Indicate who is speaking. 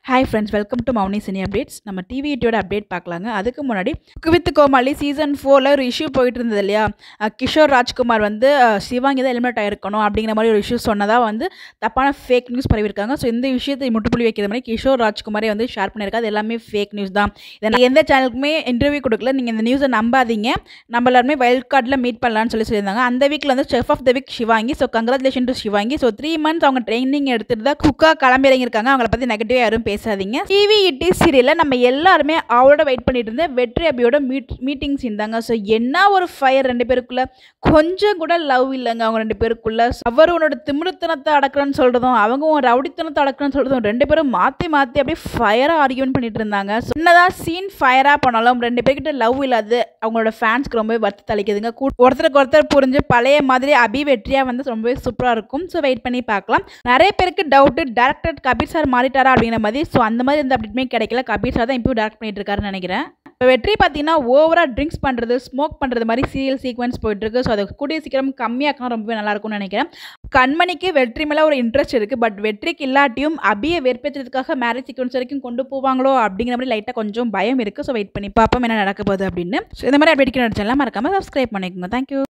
Speaker 1: hi friends welcome to Mouni cine updates நம்ம TV ஈட்டியோட update பார்க்கலாங்க அதுக்கு முன்னாடி குக் வித் கோமாளி சீசன் ஃபோரில் ஒரு இஷ்யூ போயிட்டு இருந்தது இல்லையா அஹ் கிஷோர் ராஜ்குமார் வந்து அஹ் சிவாங்கி தான் எலிமினேட் ஆயிருக்கணும் அப்படிங்கிற மாதிரி ஒரு இஷ்யூ சொன்னதாக வந்து தப்பான ஃபேக் நியூஸ் பரவியிருக்காங்க ஸோ இந்த விஷயத்தை முட்டுப்புள்ளி வைக்கிற மாதிரி கிஷோர் ராஜ்குமாரே வந்து ஷேர் பண்ணியிருக்காரு அது எல்லாமே ஃபேக் நியூஸ் தான் இதை நான் எந்த சேனலுக்குமே இன்டர்வியூ கொடுக்கல நீங்கள் இந்த நியூஸை நம்பாதீங்க நம்ம எல்லாருமே வைல்ட் கார்டில் மீட் பண்ணலாம்னு சொல்லி சொல்லியிருந்தாங்க அந்த வீக்கில் வந்து chef of the week Sivaangi so congratulation to Sivaangi so three months அவங்க ட்ரைனிங் எடுத்துட்டு தான் குக்காக கிளம்பி இறங்கியிருக்காங்க அவங்கள பற்றி நெகட்டிவாக யாரும் பேசாதீங்க டிவி இட்டி சீரியலில் நம்ம எல்லாருமே அவளோட வெயிட் பண்ணிட்டு இருந்த வெற்றி அபியோட மீட் மீட்டிங்ஸ் இருந்தாங்க ஸோ என்ன ஒரு ஃபயர் ரெண்டு பேருக்குள்ள கொஞ்சம் கூட லவ் இல்லைங்க அவங்க ரெண்டு பேருக்குள்ள அவர் உன்னோட திமிருத்தனத்தை அடக்குறேன்னு சொல்கிறதும் அவங்க உன் ரவுடித்தனத்தை அடக்குறேன்னு சொல்கிறதும் ரெண்டு பேரும் மாற்றி மாற்றி அப்படியே ஃபயராக ஆர்கியூமெண்ட் பண்ணிட்டு இருந்தாங்க So, என்னதான் சீன் ஃபயராக பண்ணாலும் ரெண்டு பேர்கிட்ட லவ் இல்லாது அவங்களோட ஃபேன்ஸ்க்கு ரொம்பவே வருத்தத்தை அளிக்குதுங்க கூ- ஒருத்தருக்கு ஒருத்தர் புரிஞ்சு பழைய மாதிரி அபி வெற்றியாக வந்து ரொம்பவே சூப்பராக இருக்கும் ஸோ வெயிட் பண்ணி பார்க்கலாம் நிறைய பேருக்கு டவுட்டு டேரக்டர் கபீர் சார் மாறிட்டாரா அப்படிங்கிற மாதிரி ஸோ அந்த மாதிரி எந்த அப்டேட்டுமே கிடைக்கல கபீர் சார் தான் இப்பயும் டேரக்ட் பண்ணிட்டு இருக்காருன்னு நினைக்கிறேன் இப்போ வெற்றி பார்த்தீங்கன்னா ஓவராக ட்ரிங்க்ஸ் பண்ணுறது ஸ்மோக் பண்ணுறது மாதிரி சீரியல் சீக்வன்ஸ் போயிட்டுருக்கு ஸோ அதை கூடிய சீக்கிரம் கம்மியாக்கலாம் ரொம்பவே நல்லா இருக்கும்னு நினைக்கிறேன் கண்மணிக்கு வெற்றி மேலே ஒரு இன்ட்ரெஸ்ட் இருக்குது பட் வெற்றிக்கு இல்லாட்டியும் அபியை வெறுப்பேற்றதுக்காக மேரேஜ் சீக்வன்ஸ் வரைக்கும் கொண்டு போவாங்களோ அப்படிங்கிற மாதிரி லைட்டாக கொஞ்சம் பயம் இருக்குது ஸோ வெயிட் பண்ணி பார்ப்போம் என்ன நடக்க போகுது அப்படின்னு ஸோ இந்த மாதிரி அப்டேட் நினச்செல்லாம் மறக்காமல் சப்ஸ்கிரைப் பண்ணிக்கோங்க தேங்க்யூ